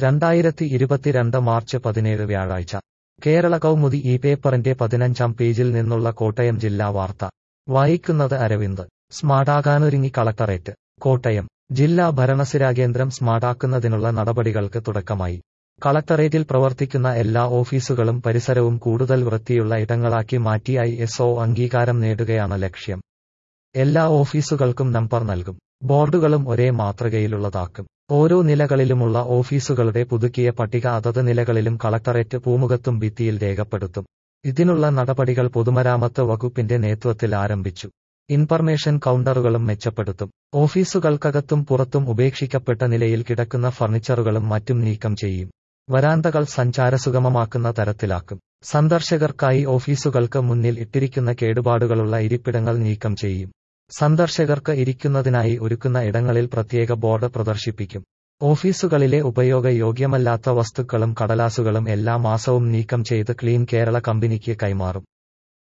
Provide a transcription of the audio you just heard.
രണ്ടായിരത്തി ഇരുപത്തിരണ്ട് മാർച്ച് പതിനേഴ് വ്യാഴാഴ്ച കേരള കൗമുദി ഈ പേപ്പറിന്റെ പതിനഞ്ചാം പേജിൽ നിന്നുള്ള കോട്ടയം ജില്ലാ വാർത്ത വായിക്കുന്നത് അരവിന്ദ് സ്മാർട്ടാകാനൊരുങ്ങി കളക്ടറേറ്റ് കോട്ടയം ജില്ലാ ഭരണസിരാകേന്ദ്രം സ്മാർട്ടാക്കുന്നതിനുള്ള നടപടികൾക്ക് തുടക്കമായി കളക്ടറേറ്റിൽ പ്രവർത്തിക്കുന്ന എല്ലാ ഓഫീസുകളും പരിസരവും കൂടുതൽ വൃത്തിയുള്ള ഇടങ്ങളാക്കി മാറ്റി ഐ എസ് ഒ അംഗീകാരം നേടുകയാണ് ലക്ഷ്യം എല്ലാ ഓഫീസുകൾക്കും നമ്പർ നൽകും ബോർഡുകളും ഒരേ മാതൃകയിലുള്ളതാക്കും ഓരോ നിലകളിലുമുള്ള ഓഫീസുകളുടെ പുതുക്കിയ പട്ടിക അതത് നിലകളിലും കളക്ടറേറ്റ് പൂമുഖത്തും ഭിത്തിയിൽ രേഖപ്പെടുത്തും ഇതിനുള്ള നടപടികൾ പൊതുമരാമത്ത് വകുപ്പിന്റെ നേതൃത്വത്തിൽ ആരംഭിച്ചു ഇൻഫർമേഷൻ കൗണ്ടറുകളും മെച്ചപ്പെടുത്തും ഓഫീസുകൾക്കകത്തും പുറത്തും ഉപേക്ഷിക്കപ്പെട്ട നിലയിൽ കിടക്കുന്ന ഫർണിച്ചറുകളും മറ്റും നീക്കം ചെയ്യും വരാന്തകൾ സഞ്ചാരസുഗമമാക്കുന്ന തരത്തിലാക്കും സന്ദർശകർക്കായി ഓഫീസുകൾക്ക് മുന്നിൽ ഇട്ടിരിക്കുന്ന കേടുപാടുകളുള്ള ഇരിപ്പിടങ്ങൾ നീക്കം ചെയ്യും സന്ദർശകർക്ക് ഇരിക്കുന്നതിനായി ഒരുക്കുന്ന ഇടങ്ങളിൽ പ്രത്യേക ബോർഡ് പ്രദർശിപ്പിക്കും ഓഫീസുകളിലെ ഉപയോഗയോഗ്യമല്ലാത്ത വസ്തുക്കളും കടലാസുകളും എല്ലാ മാസവും നീക്കം ചെയ്ത് ക്ലീൻ കേരള കമ്പനിക്ക് കൈമാറും